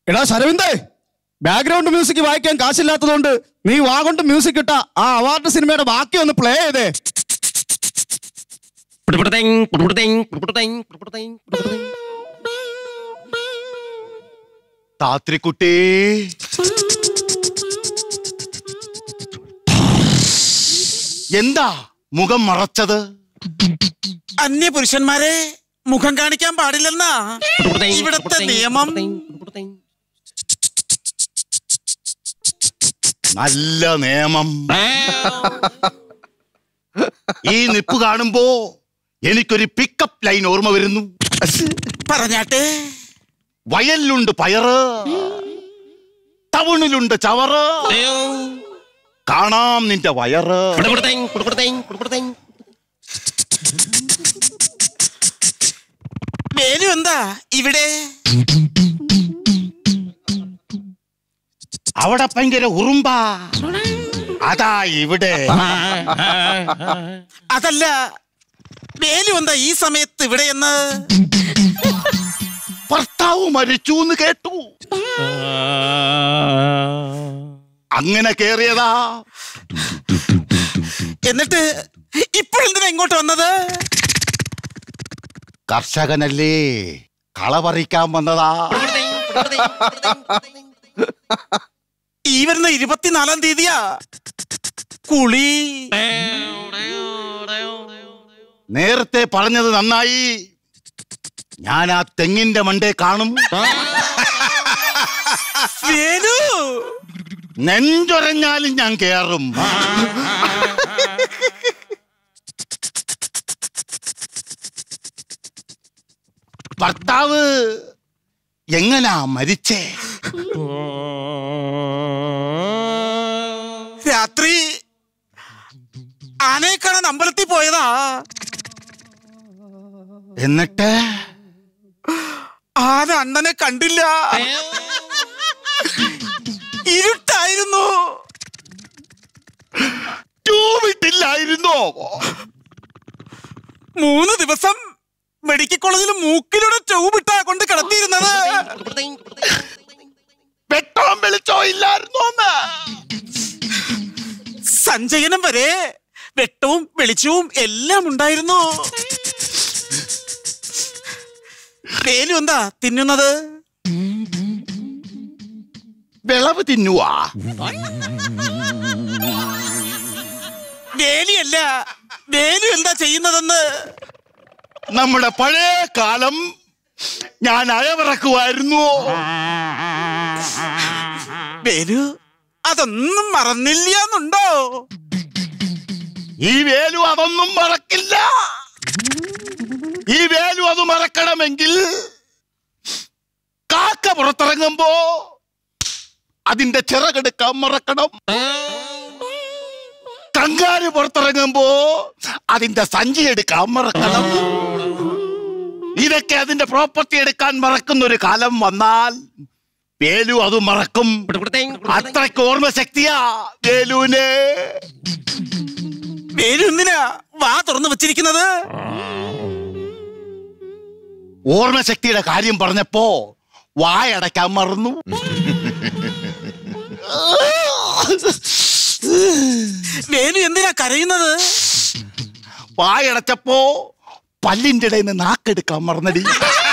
എടാ ശരവിന്ദേ background music വായിക്കാൻ കാശില്ലാത്തതുകൊണ്ട് നീ വാ കൊണ്ട് മ്യൂസിക് ഇട്ട ആ അവാർഡ് സിനിമയുടെ ബാക്കി ഒന്ന് പ്ലേ ചെയ്തേ താത്രിക്കുട്ടി എന്താ മുഖം മറച്ചത് അന്യ പുരുഷന്മാരെ മുഖം കാണിക്കാൻ പാടില്ലെന്നാ ഇവിടത്തെ നിയമം നല്ല നിയമം ഈ നിപ്പ് കാണുമ്പോ എനിക്കൊരു പിക്കപ്പ് ലൈൻ ഓർമ്മ വരുന്നു പറഞ്ഞാട്ടെ വയലിലുണ്ട് പയറ് ടൗണിലുണ്ട് ചവറ് കാണാം നിന്റെ വയറ് വേലു എന്താ ഇവിടെ അവിടെ ഭയങ്കര ഉറുമ്പാ അതാ ഇവിടെ അതല്ല വേലു എന്താ ഈ സമയത്ത് ഇവിടെ എന്ന് ഭർത്താവ് മരിച്ചു എന്ന് കേട്ടു അങ്ങനെ കേറിയതാ എന്നിട്ട് ഇപ്പോഴെന്തിനാ ഇങ്ങോട്ട് വന്നത് കർഷകനല്ലേ കള പറിക്കാൻ വന്നതാ ഈ വരുന്ന ഇരുപത്തിനാലാം തീയതിയാ കുളി നേരത്തെ പറഞ്ഞത് നന്നായി ഞാൻ ആ തെങ്ങിന്റെ മണ്ടേ കാണും വേലു നെഞ്ചൊരഞ്ഞാലും ഞാൻ കേറും ഭർത്താവ് എങ്ങനാ മരിച്ചേ രാത്രി ആനയെ കാണാൻ അമ്പലത്തിൽ പോയതാ എന്നിട്ട് ആന അണ്ണനെ കണ്ടില്ല ഇരുട്ടായിരുന്നു ട്യൂബിട്ടില്ലായിരുന്നോ മൂന്ന് ദിവസം മെഡിക്കൽ കോളേജിൽ മൂക്കിലൂടെ ട്യൂബിട്ടാ കൊണ്ട് കിടത്തിയിരുന്നത് വെട്ടവും വെളിച്ചോ ഇല്ലായിരുന്നോ സഞ്ചയനം വരെ വെട്ടവും വെളിച്ചവും എല്ലാം ഉണ്ടായിരുന്നു വേലു എന്താ തിന്നുന്നത് വിളവ് തിന്നുവാ വേലിയല്ല വേലു എന്താ ചെയ്യുന്നതെന്ന് നമ്മുടെ പഴയ കാലം ഞാൻ അയവിറക്കുമായിരുന്നു വേലു അതൊന്നും മറന്നില്ലാന്നുണ്ടോ ഈ വേലു അതൊന്നും മറക്കില്ല ഈ വേലു അത് മറക്കണമെങ്കിൽ കാക്ക പുറത്തിറങ്ങുമ്പോ അതിന്റെ ചിറകെടുക്കാൻ മറക്കണം കങ്കാര് പുറത്തിറങ്ങുമ്പോ അതിന്റെ സഞ്ചി എടുക്കാൻ മറക്കണം ഇതൊക്കെ അതിന്റെ പ്രോപ്പർട്ടി എടുക്കാൻ മറക്കുന്ന ഒരു കാലം വന്നാൽ വേലു അത് മറക്കും അത്രയ്ക്ക് ഓർമ്മശക്തിയാ വേലുവിന് വേലു എന്തിനാ വാ തുറന്നു വെച്ചിരിക്കുന്നത് ഓർമ്മശക്തിയുടെ കാര്യം പറഞ്ഞപ്പോ വായടയ്ക്കാൻ മറന്നു വേലു എന്തിനാ കരയുന്നത് വായടച്ചപ്പോ പല്ലിന്റെ ഇടയിൽ നിന്ന് നാക്കെടുക്കാൻ മറന്നടി